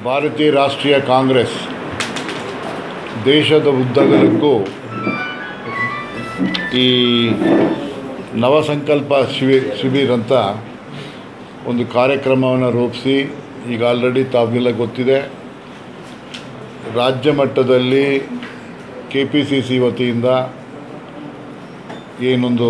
ಭಾರತೀಯ ರಾಷ್ಟ್ರೀಯ ಕಾಂಗ್ರೆಸ್ ದೇಶದ ಉದ್ದಗಲಕ್ಕೂ ಈ ನವಸಂಕಲ್ಪ ಶಿಬಿ ಶಿಬಿರ್ ಅಂತ ಒಂದು ಕಾರ್ಯಕ್ರಮವನ್ನು ರೂಪಿಸಿ ಈಗ ಆಲ್ರೆಡಿ ತಾವೆಲ್ಲ ಗೊತ್ತಿದೆ ರಾಜ್ಯ ಮಟ್ಟದಲ್ಲಿ ಕೆ ಪಿ ಸಿ ಸಿ ವತಿಯಿಂದ ಏನೊಂದು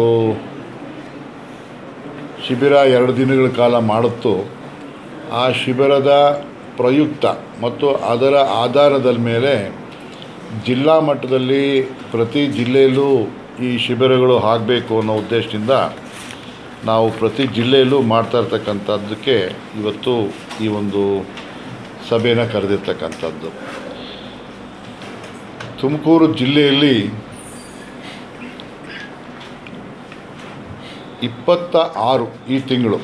ಶಿಬಿರ ಎರಡು ದಿನಗಳ ಕಾಲ ಮಾಡುತ್ತೋ ಆ ಶಿಬಿರದ ಪ್ರಯುಕ್ತ ಮತ್ತು ಅದರ ಆಧಾರದ ಮೇಲೆ ಜಿಲ್ಲಾ ಮಟ್ಟದಲ್ಲಿ ಪ್ರತಿ ಜಿಲ್ಲೆಯಲ್ಲೂ ಈ ಶಿಬಿರಗಳು ಆಗಬೇಕು ಅನ್ನೋ ಉದ್ದೇಶದಿಂದ ನಾವು ಪ್ರತಿ ಜಿಲ್ಲೆಯಲ್ಲೂ ಮಾಡ್ತಾ ಇರ್ತಕ್ಕಂಥದ್ದಕ್ಕೆ ಇವತ್ತು ಈ ಒಂದು ಸಭೆನ ಕರೆದಿರ್ತಕ್ಕಂಥದ್ದು ತುಮಕೂರು ಜಿಲ್ಲೆಯಲ್ಲಿ ಇಪ್ಪತ್ತ ಆರು ಈ ತಿಂಗಳು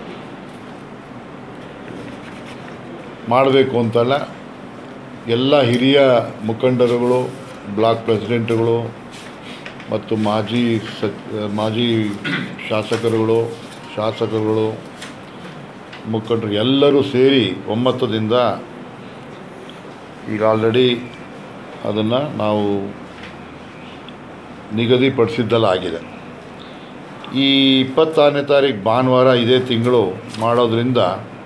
ಮಾಡಬೇಕು ಅಂತಲ್ಲ ಎಲ್ಲ ಹಿರಿಯ ಮುಖಂಡರುಗಳು ಬ್ಲಾಕ್ ಪ್ರೆಸಿಡೆಂಟ್ಗಳು ಮತ್ತು ಮಾಜಿ ಸ ಮಾಜಿ ಶಾಸಕರುಗಳು ಶಾಸಕರುಗಳು ಮುಖಂಡರು ಎಲ್ಲರೂ ಸೇರಿ ಒಮ್ಮತದಿಂದ ಈಗ ಆಲ್ರೆಡಿ ಅದನ್ನು ನಾವು ನಿಗದಿಪಡಿಸಿದ್ದೆಲ್ಲ ಆಗಿದೆ ಈ ಇಪ್ಪತ್ತಾರನೇ ತಾರೀಕು ಭಾನುವಾರ ಇದೇ ತಿಂಗಳು ಮಾಡೋದ್ರಿಂದ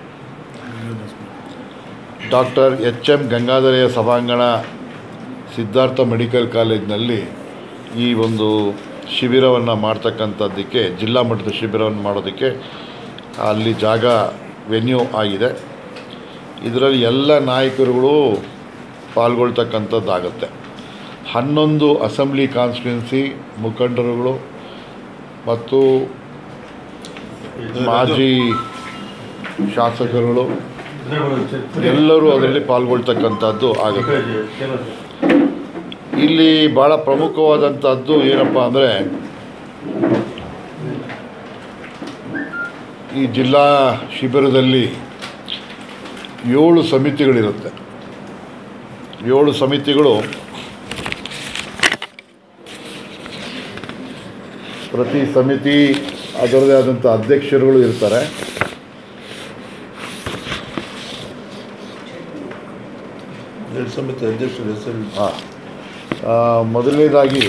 ಡಾಕ್ಟರ್ ಎಚ್ ಎಂ ಗಂಗಾಧರೆಯ ಸಭಾಂಗಣ ಸಿದ್ಧಾರ್ಥ ಮೆಡಿಕಲ್ ಕಾಲೇಜಿನಲ್ಲಿ ಈ ಒಂದು ಶಿಬಿರವನ್ನು ಮಾಡ್ತಕ್ಕಂಥದ್ದಕ್ಕೆ ಜಿಲ್ಲಾ ಮಟ್ಟದ ಶಿಬಿರವನ್ನು ಮಾಡೋದಕ್ಕೆ ಅಲ್ಲಿ ಜಾಗ ವೆನ್ಯೂ ಆಗಿದೆ ಇದರಲ್ಲಿ ಎಲ್ಲ ನಾಯಕರುಗಳು ಪಾಲ್ಗೊಳ್ತಕ್ಕಂಥದ್ದಾಗುತ್ತೆ ಹನ್ನೊಂದು ಅಸೆಂಬ್ಲಿ ಕಾನ್ಸ್ಟಿಟ್ಯೂನ್ಸಿ ಮುಖಂಡರುಗಳು ಮತ್ತು ಮಾಜಿ ಶಾಸಕರುಗಳು ಎಲ್ಲರೂ ಅದರಲ್ಲಿ ಪಾಲ್ಗೊಳ್ತಕ್ಕಂಥದ್ದು ಆಗುತ್ತೆ ಇಲ್ಲಿ ಭಾಳ ಪ್ರಮುಖವಾದಂಥದ್ದು ಏನಪ್ಪ ಅಂದರೆ ಈ ಜಿಲ್ಲಾ ಶಿಬಿರದಲ್ಲಿ ಏಳು ಸಮಿತಿಗಳಿರುತ್ತೆ ಏಳು ಸಮಿತಿಗಳು ಪ್ರತಿ ಸಮಿತಿ ಅದರದೇ ಆದಂಥ ಅಧ್ಯಕ್ಷರುಗಳು ಇರ್ತಾರೆ ಎರಡು ಸಮಿತಿ ಅಧ್ಯಕ್ಷರ ಹೆಸರು ಹಾಂ ಮೊದಲನೇದಾಗಿ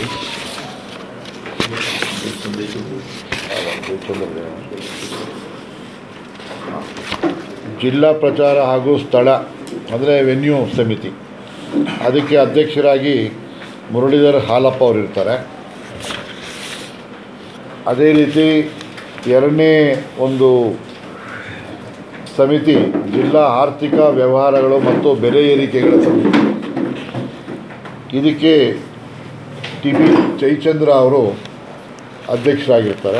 ಜಿಲ್ಲಾ ಪ್ರಚಾರ ಹಾಗೂ ಸ್ಥಳ ಅಂದರೆ ವೆನ್ಯೂ ಸಮಿತಿ ಅದಕ್ಕೆ ಅಧ್ಯಕ್ಷರಾಗಿ ಮುರಳೀಧರ್ ಹಾಲಪ್ಪ ಅವರು ಇರ್ತಾರೆ ಅದೇ ರೀತಿ ಎರಡನೇ ಒಂದು ಸಮಿತಿ ಜಿಲ್ಲಾ ಆರ್ಥಿಕ ವ್ಯವಹಾರಗಳು ಮತ್ತು ಬೆಲೆ ಏರಿಕೆಗಳ ಸಮಿತಿ ಇದಕ್ಕೆ ಟಿ ಬಿ ಜಯಚಂದ್ರ ಅವರು ಅಧ್ಯಕ್ಷರಾಗಿರ್ತಾರೆ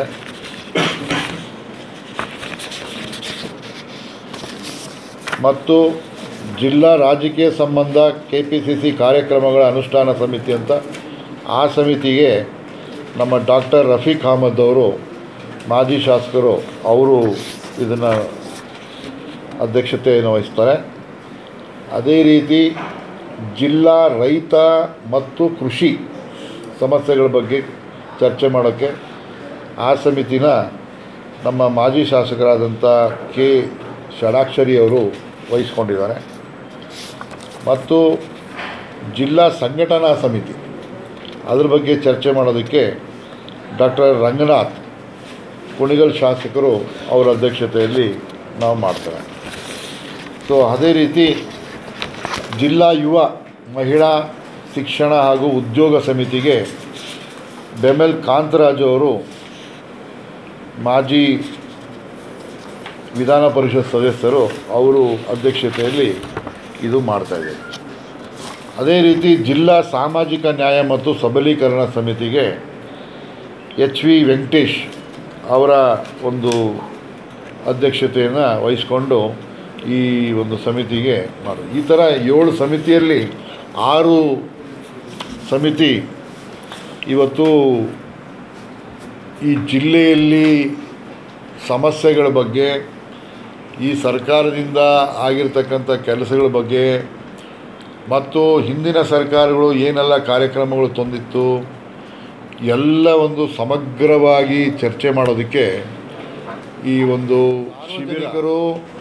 ಮತ್ತು ಜಿಲ್ಲಾ ರಾಜಕೀಯ ಸಂಬಂಧ ಕೆ ಪಿ ಸಿ ಸಿ ಕಾರ್ಯಕ್ರಮಗಳ ಅನುಷ್ಠಾನ ಸಮಿತಿ ಅಂತ ಆ ಸಮಿತಿಗೆ ನಮ್ಮ ಡಾಕ್ಟರ್ ರಫೀಕ್ ಅಹಮದ್ ಅವರು ಮಾಜಿ ಶಾಸಕರು ಅವರು ಇದನ್ನು ಅಧ್ಯಕ್ಷತೆಯನ್ನು ವಹಿಸ್ತಾರೆ ಅದೇ ರೀತಿ ಜಿಲ್ಲಾ ರೈತ ಮತ್ತು ಕೃಷಿ ಸಮಸ್ಯೆಗಳ ಬಗ್ಗೆ ಚರ್ಚೆ ಮಾಡೋಕ್ಕೆ ಆ ಸಮಿತಿನ ನಮ್ಮ ಮಾಜಿ ಶಾಸಕರಾದಂಥ ಕೆ ಷಡಾಕ್ಷರಿ ಅವರು ವಹಿಸ್ಕೊಂಡಿದ್ದಾರೆ ಮತ್ತು ಜಿಲ್ಲಾ ಸಂಘಟನಾ ಸಮಿತಿ ಅದ್ರ ಬಗ್ಗೆ ಚರ್ಚೆ ಮಾಡೋದಕ್ಕೆ ಡಾಕ್ಟರ್ ರಂಗನಾಥ್ ಕುಣಿಗಲ್ ಶಾಸಕರು ಅವರ ಅಧ್ಯಕ್ಷತೆಯಲ್ಲಿ ನಾವು ಮಾಡ್ತಾರೆ ಸೊ ಅದೇ ರೀತಿ ಜಿಲ್ಲಾ ಯುವ ಮಹಿಳಾ ಶಿಕ್ಷಣ ಹಾಗೂ ಉದ್ಯೋಗ ಸಮಿತಿಗೆ ಬೆಮೆಲ್ ಕಾಂತರಾಜು ಅವರು ಮಾಜಿ ವಿಧಾನ ಪರಿಷತ್ ಸದಸ್ಯರು ಅವರು ಅಧ್ಯಕ್ಷತೆಯಲ್ಲಿ ಇದು ಮಾಡ್ತಾಯಿದ್ದಾರೆ ಅದೇ ರೀತಿ ಜಿಲ್ಲಾ ಸಾಮಾಜಿಕ ನ್ಯಾಯ ಮತ್ತು ಸಬಲೀಕರಣ ಸಮಿತಿಗೆ ಎಚ್ ವಿ ವೆಂಕಟೇಶ್ ಅವರ ಒಂದು ಅಧ್ಯಕ್ಷತೆಯನ್ನು ವಹಿಸ್ಕೊಂಡು ಈ ಒಂದು ಸಮಿತಿಗೆ ಮಾಡೋದು ಈ ಥರ ಏಳು ಸಮಿತಿಯಲ್ಲಿ ಆರು ಸಮಿತಿ ಇವತ್ತು ಈ ಜಿಲ್ಲೆಯಲ್ಲಿ ಸಮಸ್ಯೆಗಳ ಬಗ್ಗೆ ಈ ಸರ್ಕಾರದಿಂದ ಆಗಿರ್ತಕ್ಕಂಥ ಕೆಲಸಗಳ ಬಗ್ಗೆ ಮತ್ತು ಹಿಂದಿನ ಸರ್ಕಾರಗಳು ಏನೆಲ್ಲ ಕಾರ್ಯಕ್ರಮಗಳು ತಂದಿತ್ತು ಎಲ್ಲ ಒಂದು ಸಮಗ್ರವಾಗಿ ಚರ್ಚೆ ಮಾಡೋದಕ್ಕೆ ಈ ಒಂದು ಶಿಬಿರಕರು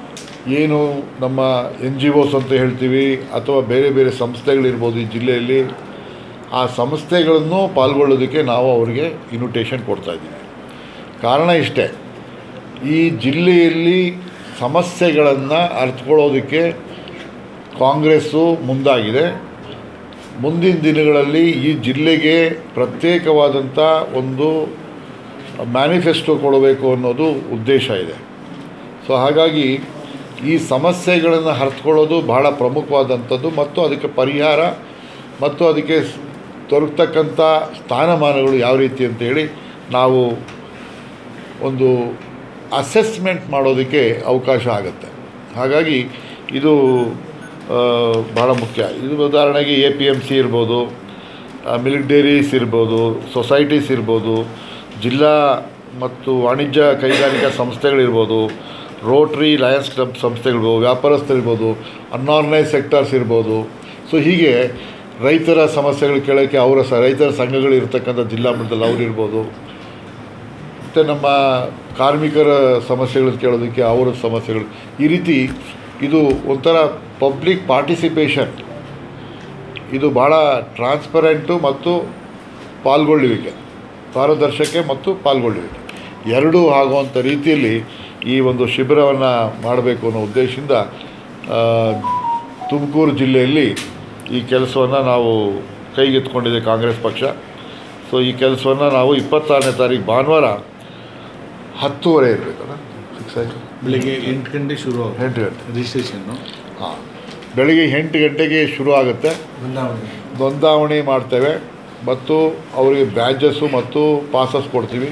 ಏನು ನಮ್ಮ ಎನ್ ಜಿ ಒಸ್ ಅಂತ ಹೇಳ್ತೀವಿ ಅಥವಾ ಬೇರೆ ಬೇರೆ ಸಂಸ್ಥೆಗಳಿರ್ಬೋದು ಈ ಜಿಲ್ಲೆಯಲ್ಲಿ ಆ ಸಂಸ್ಥೆಗಳನ್ನು ಪಾಲ್ಗೊಳ್ಳೋದಕ್ಕೆ ನಾವು ಅವರಿಗೆ ಇನ್ವಿಟೇಷನ್ ಕೊಡ್ತಾ ಇದ್ದೀವಿ ಕಾರಣ ಇಷ್ಟೇ ಈ ಜಿಲ್ಲೆಯಲ್ಲಿ ಸಮಸ್ಯೆಗಳನ್ನು ಅರ್ಥಕೊಳ್ಳೋದಕ್ಕೆ ಕಾಂಗ್ರೆಸ್ಸು ಮುಂದಾಗಿದೆ ಮುಂದಿನ ದಿನಗಳಲ್ಲಿ ಈ ಜಿಲ್ಲೆಗೆ ಪ್ರತ್ಯೇಕವಾದಂಥ ಒಂದು ಮ್ಯಾನಿಫೆಸ್ಟೋ ಕೊಡಬೇಕು ಅನ್ನೋದು ಉದ್ದೇಶ ಇದೆ ಸೊ ಹಾಗಾಗಿ ಈ ಸಮಸ್ಯೆಗಳನ್ನು ಅರ್ಥಕೊಳ್ಳೋದು ಬಹಳ ಪ್ರಮುಖವಾದಂಥದ್ದು ಮತ್ತು ಅದಕ್ಕೆ ಪರಿಹಾರ ಮತ್ತು ಅದಕ್ಕೆ ಸ್- ದೊರಕತಕ್ಕಂಥ ಸ್ಥಾನಮಾನಗಳು ಯಾವ ರೀತಿ ಅಂತೇಳಿ ನಾವು ಒಂದು ಅಸೆಸ್ಮೆಂಟ್ ಮಾಡೋದಕ್ಕೆ ಅವಕಾಶ ಆಗುತ್ತೆ ಹಾಗಾಗಿ ಇದು ಆ, ಬಹಳ ಮುಖ್ಯ ಇದು ಉದಾಹರಣೆಗೆ ಎ ಪಿ ಎಮ್ ಸಿ ಇರ್ಬೋದು ಮಿಲ್ಕ್ ಡೈರೀಸ್ ಇರ್ಬೋದು ಸೊಸೈಟೀಸ್ ಇರ್ಬೋದು ಜಿಲ್ಲಾ ಮತ್ತು ವಾಣಿಜ್ಯ ಕೈಗಾರಿಕಾ ಸಂಸ್ಥೆಗಳಿರ್ಬೋದು ರೋಟ್ರಿ ಲಯನ್ಸ್ ಕ್ಲಬ್ ಸಂಸ್ಥೆಗಳಿರ್ಬೋದು ವ್ಯಾಪಾರಸ್ಥರಿರ್ಬೋದು ಅನ್ಆರ್ಗನೈಸ್ ಸೆಕ್ಟರ್ಸ್ ಇರ್ಬೋದು ಸೊ ಹೀಗೆ ರೈತರ ಸಮಸ್ಯೆಗಳು ಕೇಳೋಕ್ಕೆ ಅವರ ಸ ರೈತರ ಸಂಘಗಳು ಇರ್ತಕ್ಕಂಥ ಜಿಲ್ಲಾ ಮಟ್ಟದಲ್ಲಿ ಅವ್ರು ಇರ್ಬೋದು ಮತ್ತು ನಮ್ಮ ಕಾರ್ಮಿಕರ ಸಮಸ್ಯೆಗಳನ್ನು ಕೇಳೋದಕ್ಕೆ ಅವರ ಸಮಸ್ಯೆಗಳು ಈ ರೀತಿ ಇದು ಒಂಥರ ಪಬ್ಲಿಕ್ ಪಾರ್ಟಿಸಿಪೇಷನ್ ಇದು ಭಾಳ ಟ್ರಾನ್ಸ್ಪರೆಂಟು ಮತ್ತು ಪಾಲ್ಗೊಳ್ಳುವಿಕೆ ಪಾರದರ್ಶಕ ಮತ್ತು ಪಾಲ್ಗೊಳ್ಳುವಿಕೆ ಎರಡೂ ಆಗುವಂಥ ರೀತಿಯಲ್ಲಿ ಈ ಒಂದು ಶಿಬಿರವನ್ನು ಮಾಡಬೇಕು ಅನ್ನೋ ಉದ್ದೇಶದಿಂದ ಆ, ತುಮಕೂರು ಜಿಲ್ಲೆಯಲ್ಲಿ ಈ ಕೆಲಸವನ್ನು ನಾವು ಕೈಗೆತ್ಕೊಂಡಿದೆ ಕಾಂಗ್ರೆಸ್ ಪಕ್ಷ ಸೊ ಈ ಕೆಲಸವನ್ನು ನಾವು ಇಪ್ಪತ್ತಾರನೇ ತಾರೀಕು ಭಾನುವಾರ ಹತ್ತುವರೆ ಇರಬೇಕಲ್ಲ ಫಿಕ್ಸ್ ಆಯಿತು ಬೆಳಿಗ್ಗೆ ಎಂಟು ಗಂಟೆ ಶುರು ಆಗುತ್ತೆ ಎಂಟು ಗಂಟೆ ರಿಜಿಸ್ಟ್ರೇಷನ್ನು ಹಾಂ ಬೆಳಿಗ್ಗೆ ಎಂಟು ಗಂಟೆಗೆ ಶುರು ಆಗುತ್ತೆ ನೋಂದಾವಣಿ ಮಾಡ್ತೇವೆ ಮತ್ತು ಅವರಿಗೆ ಬ್ಯಾಜಸ್ಸು ಮತ್ತು ಪಾಸಸ್ ಕೊಡ್ತೀವಿ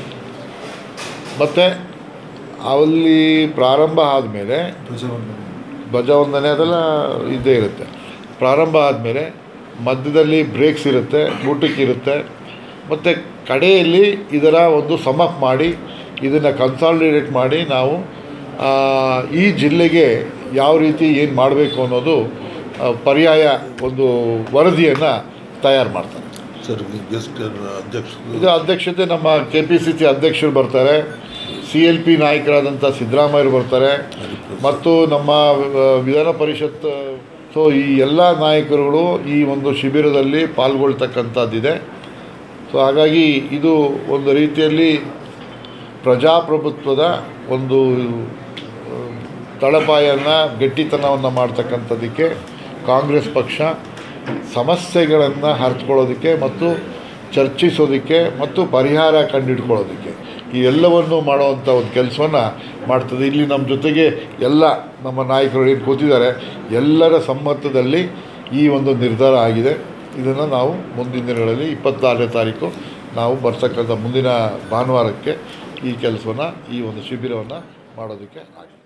ಮತ್ತು ಅಲ್ಲಿ ಪ್ರಾರಂಭ ಆದಮೇಲೆ ಧ್ವಜವಂದನೆ ಅದೆಲ್ಲ ಇದ್ದೇ ಇರುತ್ತೆ ಪ್ರಾರಂಭ ಆದಮೇಲೆ ಮಧ್ಯದಲ್ಲಿ ಬ್ರೇಕ್ಸ್ ಇರುತ್ತೆ ಊಟಕ್ಕೆ ಇರುತ್ತೆ ಮತ್ತು ಕಡೆಯಲ್ಲಿ ಇದರ ಒಂದು ಸಮಪ್ ಮಾಡಿ ಇದನ್ನು ಕನ್ಸಾಲಿಡೇಟ್ ಮಾಡಿ ನಾವು ಆ, ಈ ಜಿಲ್ಲೆಗೆ ಯಾವ ರೀತಿ ಏನು ಮಾಡಬೇಕು ಅನ್ನೋದು ಆ, ಪರ್ಯಾಯ ಒಂದು ವರದಿಯನ್ನು ತಯಾರು ಮಾಡ್ತಾರೆ ಸರ್ ಗೆಸ್ಟ್ ಅಧ್ಯಕ್ಷರು ಇದು ಅಧ್ಯಕ್ಷತೆ ನಮ್ಮ ಕೆ ಪಿ ಸಿ ಸಿ ಅಧ್ಯಕ್ಷರು ಬರ್ತಾರೆ ಸಿ ಎಲ್ ಪಿ ನಾಯಕರಾದಂಥ ಸಿದ್ದರಾಮಯ್ಯರು ಬರ್ತಾರೆ ಮತ್ತು ನಮ್ಮ ಆ, ವಿಧಾನ ಪರಿಷತ್ ಸೊ ಈ ಎಲ್ಲ ನಾಯಕರುಗಳು ಈ ಒಂದು ಶಿಬಿರದಲ್ಲಿ ಪಾಲ್ಗೊಳ್ತಕ್ಕಂಥದ್ದಿದೆ ಸೊ ಹಾಗಾಗಿ ಇದು ಒಂದು ರೀತಿಯಲ್ಲಿ ಪ್ರಜಾಪ್ರಭುತ್ವದ ಒಂದು ಆ, ತಳಪಾಯನ್ನು ಗಟ್ಟಿತನವನ್ನು ಮಾಡ್ತಕ್ಕಂಥದ್ದಕ್ಕೆ ಕಾಂಗ್ರೆಸ್ ಪಕ್ಷ ಸಮಸ್ಯೆಗಳನ್ನು ಹರಿಸ್ಕೊಳ್ಳೋದಕ್ಕೆ ಮತ್ತು ಚರ್ಚಿಸೋದಕ್ಕೆ ಮತ್ತು ಪರಿಹಾರ ಕಂಡುಹಿಡ್ಕೊಳ್ಳೋದಕ್ಕೆ ಈ ಎಲ್ಲವನ್ನು ಮಾಡುವಂಥ ಒಂದು ಕೆಲಸವನ್ನು ಮಾಡ್ತದೆ ಇಲ್ಲಿ ನಮ್ಮ ಜೊತೆಗೆ ಎಲ್ಲ ನಮ್ಮ ನಾಯಕರು ಏನು ಕೂತಿದ್ದಾರೆ ಎಲ್ಲರ ಸಮ್ಮತದಲ್ಲಿ ಈ ಒಂದು ನಿರ್ಧಾರ ಆಗಿದೆ ಇದನ್ನು ನಾವು ಮುಂದಿನ ದಿನಗಳಲ್ಲಿ ಇಪ್ಪತ್ತಾರನೇ ತಾರೀಕು ನಾವು ಬರ್ತಕ್ಕಂಥ ಮುಂದಿನ ಭಾನುವಾರಕ್ಕೆ ಈ ಕೆಲಸವನ್ನು ಈ ಒಂದು ಶಿಬಿರವನ್ನು ಮಾಡೋದಕ್ಕೆ ಆಗಿದೆ